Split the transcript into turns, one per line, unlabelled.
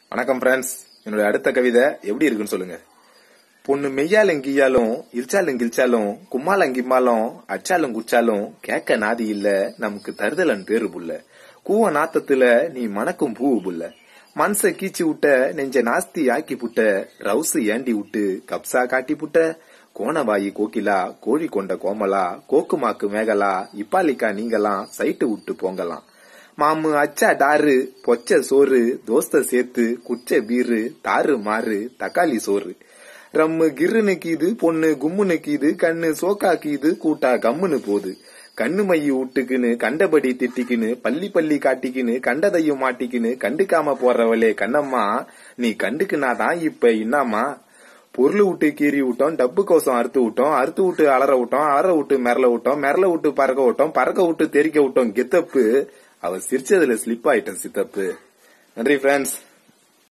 வணக்கம் ஃப்ரெண்ட்ஸ் என்னோட அடுத்த கவிதை எப்படி இருக்குன்னு சொல்லுங்க பொண்ணு மெய்யாலும் கீயாலும் இல்ச்சாலும் கில்ச்சாலும் கும்மாலம் கிம்மாலும் அச்சாலும் குச்சாலும் கேட்க நாதி இல்ல நமக்கு தருதலன் பேரு புள்ள கூவ நாத்தத்துல நீ மணக்கும் பூவு புள்ள மனச கீச்சு விட்ட நெஞ்ச நாஸ்தி ஆக்கி புட்ட ரவுசு ஏண்டி விட்டு கப்சா காட்டி புட்ட கோணபாயி கோகிலா கோழி கொண்ட கோமலா கோக்குமாக்கு மேகலா இப்பாலிக்கா நீங்கலாம் சைட்டு விட்டு போங்கலாம் மாமு அச்சா டாரு பொச்ச சோறு தோஸ்த சேர்த்து குச்ச பீரு தாறு மாறு தக்காளி சோறு ரம்மு கிர்ருன்னு கீது பொண்ணு கும்முன்னு கீது கண்ணு சோக்கா கீது கூட்டா கம்முன்னு போகுது கண்ணு மைய விட்டுக்குன்னு கண்டபடி திட்டிக்கின்னு பள்ளி பள்ளி காட்டிக்கின்னு கண்டதையும் மாட்டிக்கின்னு கண்டுக்காம போறவளே கண்ணம்மா நீ கண்டுக்குனாதான் இப்ப இன்னாமா பொருள் விட்டு கீறி விட்டோம் டப்பு கோசம் அறுத்து விட்டோம் அறுத்து விட்டு அலற விட்டோம் அலற விட்டு மிரள விட்டோம் மிரள விட்டு பறக்க விட்டோம் பறக்க விட்டு தெரிக்க விட்டோம் கெத்தப்பு அவ சிரிச்சதுல ஸ்லிப் ஆயிட்டேன் சித்தப்பு நன்றி ஃப்ரெண்ட்ஸ்